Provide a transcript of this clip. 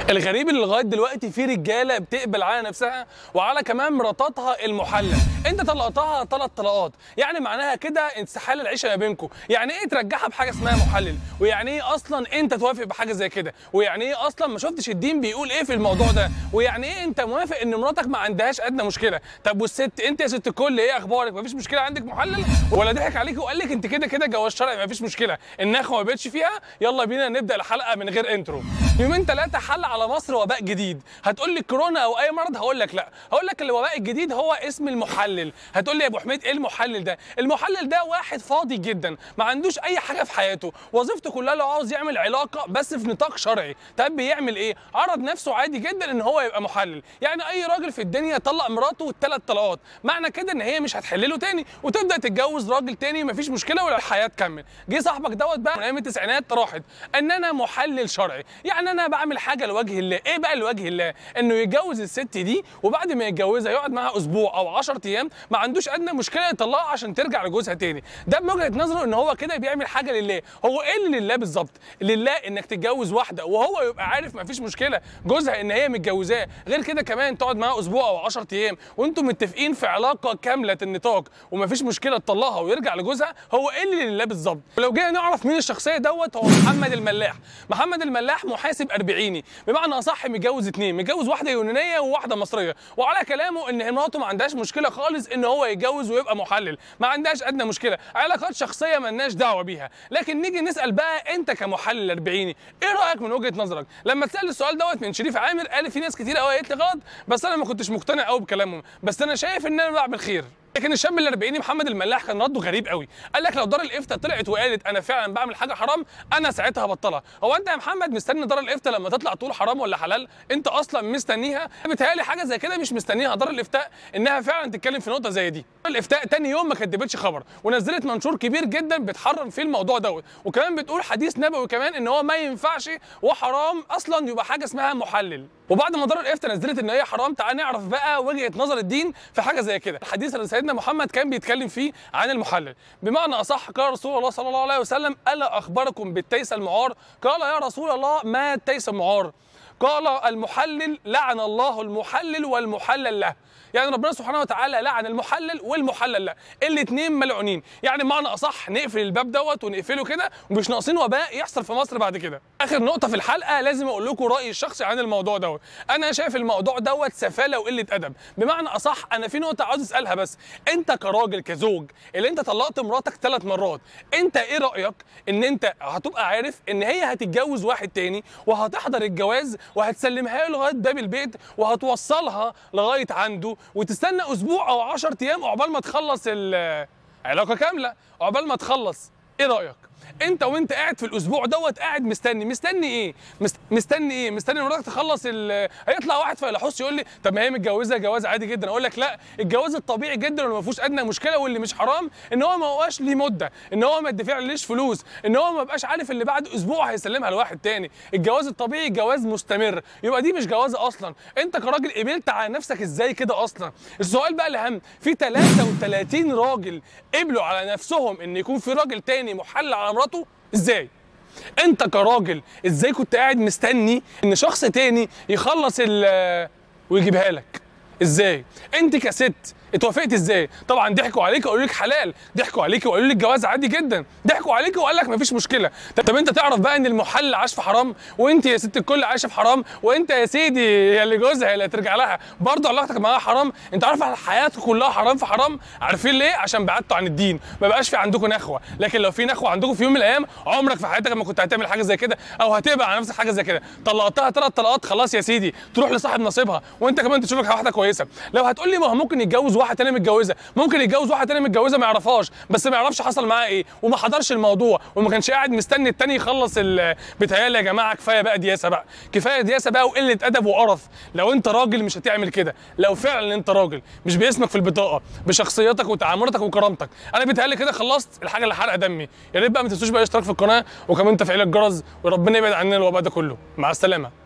الغريب اللي لغايه دلوقتي في رجاله بتقبل على نفسها وعلى كمان مراتاتها المحلل انت طلقتها ثلاث طلقات يعني معناها كده استحاله العيشه ما بينكم يعني ايه ترجعها بحاجه اسمها محلل ويعني ايه اصلا انت توافق بحاجه زي كده ويعني ايه اصلا ما شفتش الدين بيقول ايه في الموضوع ده ويعني ايه انت موافق ان مراتك ما عندهاش ادنى مشكله طب والست انت يا ست الكل ايه اخبارك ما فيش مشكله عندك محلل ولا ضحك عليك وقال لك انت كده كده جواز شرعي ما فيش مشكله النخوه ما بقتش فيها يلا بينا نبدا الحلقه من غير انترو يومين ثلاثه حل على مصر وباء جديد هتقول لي كورونا او اي مرض هقول لك لا هقول لك الوباء الجديد هو اسم المحلل هتقول لي يا ابو حميد ايه المحلل ده المحلل ده واحد فاضي جدا ما عندوش اي حاجه في حياته وظيفته كلها لو عاوز يعمل علاقه بس في نطاق شرعي طب بيعمل ايه عرض نفسه عادي جدا ان هو يبقى محلل يعني اي راجل في الدنيا طلق مراته ثلاث طلقات معنى كده ان هي مش هتحلله تاني وتبدا تتجوز راجل تاني مفيش مشكله ولا الحياه تكمل جه صاحبك دوت بقى من ايام التسعينات راحت ان انا محلل شرعي يعني انا بعمل حاجه لوجه الله ايه بقى لوجه الله انه يتجوز الست دي وبعد ما يتجوزها يقعد معاها اسبوع او 10 ايام ما عندوش ادنى مشكله يطلقها عشان ترجع لجوزها تاني ده من وجهه نظره ان هو كده بيعمل حاجه لله هو ايه اللي لله بالظبط لله انك تتجوز واحده وهو يبقى عارف ما فيش مشكله جوزها ان هي متجوزاه غير كده كمان تقعد معاها اسبوع او 10 ايام وانتم متفقين في علاقه كامله النطاق وما فيش مشكله تطلقها ويرجع لجوزها هو ايه اللي لله بالظبط ولو جينا نعرف مين الشخصيه دوت هو محمد الملاح محمد الملاح محاسب اربعيني بمعنى اصح متجوز اتنين متجوز واحده يونانيه وواحده مصريه وعلى كلامه ان مراته ما عندهاش مشكله خالص ان هو يتجوز ويبقى محلل ما عندهاش ادنى مشكله علاقات شخصيه مالناش دعوه بيها لكن نيجي نسال بقى انت كمحلل اربعيني ايه رايك من وجهه نظرك لما تسال السؤال دوت من شريف عامر قال في ناس كتير قوي قالت لي غلط بس انا ما كنتش مقتنع قوي بكلامهم بس انا شايف ان انا بعمل خير لكن الشاب الاربعيني محمد الملاح كان رده غريب قوي قال لك لو دار الافتاء طلعت وقالت انا فعلا بعمل حاجه حرام انا ساعتها هبطلها هو انت يا محمد مستني دار الافتاء لما تطلع تقول حرام ولا حلال انت اصلا مستنيها بتهيألي حاجه زي كده مش مستنيها دار الافتاء انها فعلا تتكلم في نقطه زي دي دار الافتاء تاني يوم ما كدبتش خبر ونزلت منشور كبير جدا بتحرم فيه الموضوع دوت وكمان بتقول حديث نبوي كمان ان هو ما ينفعش وحرام اصلا يبقى حاجه اسمها محلل وبعد ما دار الافتاء نزلت ان هي حرام تعال نعرف بقى وجهه نظر الدين في حاجه زي كده الحديث اللي سيدنا محمد كان بيتكلم فيه عن المحلل بمعنى اصح قال رسول الله صلى الله عليه وسلم الا اخبركم بالتيس المعار قال يا رسول الله ما التيس المعار قال المحلل لعن الله المحلل والمحلل له يعني ربنا سبحانه وتعالى لعن المحلل والمحلل له الاثنين ملعونين يعني معنى اصح نقفل الباب دوت ونقفله كده ومش ناقصين وباء يحصل في مصر بعد كده اخر نقطه في الحلقه لازم اقول لكم رايي الشخصي عن الموضوع دوت انا شايف الموضوع دوت سفاله وقله ادب بمعنى اصح انا في نقطه عاوز اسالها بس انت كراجل كزوج اللي انت طلقت مراتك ثلاث مرات انت ايه رايك ان انت هتبقى عارف ان هي هتتجوز واحد تاني وهتحضر الجواز وهتسلمها له لغايه باب البيت وهتوصلها لغايه عنده وتستنى اسبوع او 10 ايام عقبال ما تخلص العلاقه كامله عقبال ما تخلص ايه رايك انت وانت قاعد في الاسبوع دوت قاعد مستني مستني ايه مست... مستني ايه مستني مراتك تخلص ال... هيطلع واحد فيلحوس يقول لي طب ما هي متجوزه جواز عادي جدا اقول لك لا الجواز الطبيعي جدا واللي ما فيهوش ادنى مشكله واللي مش حرام ان هو ما هوش ليه مده ان هو ما يدفعليش فلوس ان هو ما يبقاش عارف اللي بعد اسبوع هيسلمها لواحد تاني الجواز الطبيعي جواز مستمر يبقى دي مش جوازه اصلا انت كراجل قبلت على نفسك ازاي كده اصلا السؤال بقى الاهم في 33 راجل قبلوا على نفسهم ان يكون في راجل تاني محل على مراته ازاي انت كراجل ازاي كنت قاعد مستني ان شخص تاني يخلص ال ويجيبها لك ازاي انت كست اتوافقت ازاي طبعا ضحكوا عليك وقالوا لك حلال ضحكوا عليك وقالوا لك جواز عادي جدا ضحكوا عليك وقال لك مفيش مشكله طب, طب انت تعرف بقى ان المحل عاش في حرام وانت يا ست الكل عايشه في حرام وانت يا سيدي يا اللي جوزها اللي هترجع لها برضه علاقتك معاها حرام انت عارف حياتك كلها حرام في حرام عارفين ليه عشان بعدتوا عن الدين ما بقاش في عندكم نخوه لكن لو في نخوه عندكم في يوم من الايام عمرك في حياتك ما كنت هتعمل حاجه زي كده او هتقبل على نفسك حاجه زي كده طلقتها ثلاث طلقات خلاص يا سيدي تروح لصاحب نصيبها وانت كمان تشوف لك واحده كويسه لو هتقول لي ما هو ممكن يتجوز واحده تانيه متجوزه ممكن يتجوز واحده تانيه متجوزه ما يعرفهاش بس ما يعرفش حصل معاه ايه وما حضرش الموضوع وما كانش قاعد مستني التاني يخلص بتهيالي يا جماعه كفايه بقى دياسه بقى كفايه دياسه بقى وقله ادب وقرف لو انت راجل مش هتعمل كده لو فعلا انت راجل مش باسمك في البطاقه بشخصيتك وتعاملاتك وكرامتك انا بيتهيالي كده خلصت الحاجه اللي حرق دمي يا ريت بقى ما تنسوش بقى الاشتراك في القناه وكمان تفعيل الجرس وربنا يبعد عننا الوباء ده كله مع السلامه